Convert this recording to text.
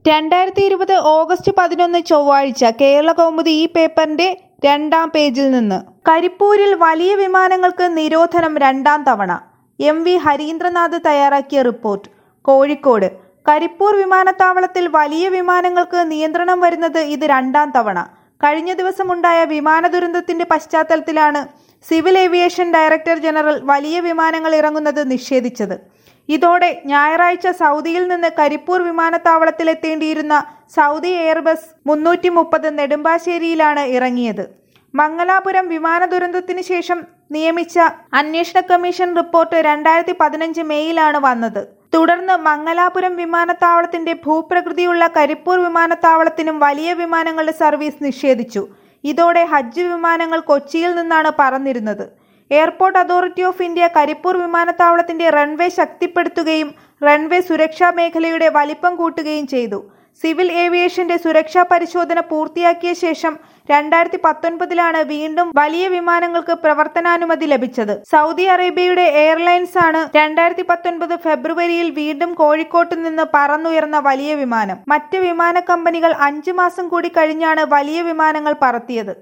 രണ്ടായിരത്തി ഇരുപത് ഓഗസ്റ്റ് പതിനൊന്ന് ചൊവ്വാഴ്ച കേരള കൗമുദി ഈ പേപ്പറിന്റെ രണ്ടാം പേജിൽ നിന്ന് കരിപ്പൂരിൽ വലിയ വിമാനങ്ങൾക്ക് നിരോധനം രണ്ടാം തവണ എം വി ഹരീന്ദ്രനാഥ് തയ്യാറാക്കിയ റിപ്പോർട്ട് കോഴിക്കോട് കരിപ്പൂർ വിമാനത്താവളത്തിൽ വലിയ വിമാനങ്ങൾക്ക് നിയന്ത്രണം വരുന്നത് ഇത് രണ്ടാം തവണ കഴിഞ്ഞ ദിവസമുണ്ടായ വിമാന ദുരന്തത്തിന്റെ പശ്ചാത്തലത്തിലാണ് സിവിൽ ഏവിയേഷൻ ഡയറക്ടർ ജനറൽ വലിയ വിമാനങ്ങൾ ഇറങ്ങുന്നത് നിഷേധിച്ചത് ഇതോടെ ഞായറാഴ്ച സൗദിയിൽ നിന്ന് കരിപ്പൂർ വിമാനത്താവളത്തിലെത്തേണ്ടിയിരുന്ന സൗദി എയർബസ് മുന്നൂറ്റി മുപ്പത് നെടുമ്പാശ്ശേരിയിലാണ് ഇറങ്ങിയത് മംഗലാപുരം വിമാന ദുരന്തത്തിന് ശേഷം നിയമിച്ച അന്വേഷണ കമ്മീഷൻ റിപ്പോർട്ട് രണ്ടായിരത്തി പതിനഞ്ച് മെയ്യിലാണ് വന്നത് തുടർന്ന് മംഗലാപുരം വിമാനത്താവളത്തിന്റെ ഭൂപ്രകൃതിയുള്ള കരിപ്പൂർ വിമാനത്താവളത്തിനും വലിയ വിമാനങ്ങളുടെ സർവീസ് നിഷേധിച്ചു ഇതോടെ ഹജ്ജ് വിമാനങ്ങൾ കൊച്ചിയിൽ നിന്നാണ് പറന്നിരുന്നത് airport authority of India Karipur വിമാനത്താവളത്തിന്റെ റൺവേ ശക്തിപ്പെടുത്തുകയും റൺവേ സുരക്ഷാ മേഖലയുടെ വലിപ്പം കൂട്ടുകയും ചെയ്തു സിവിൽ ഏവിയേഷന്റെ സുരക്ഷാ പരിശോധന പൂർത്തിയാക്കിയ ശേഷം രണ്ടായിരത്തി പത്തൊൻപതിലാണ് വീണ്ടും വലിയ വിമാനങ്ങൾക്ക് പ്രവർത്തനാനുമതി ലഭിച്ചത് സൗദി അറേബ്യയുടെ എയർലൈൻസ് ആണ് രണ്ടായിരത്തി പത്തൊൻപത് ഫെബ്രുവരിയിൽ വീണ്ടും കോഴിക്കോട്ട് നിന്ന് പറന്നുയർന്ന വലിയ വിമാനം മറ്റ് വിമാന കമ്പനികൾ അഞ്ചു മാസം കൂടി കഴിഞ്ഞാണ് വലിയ വിമാനങ്ങൾ പറത്തിയത്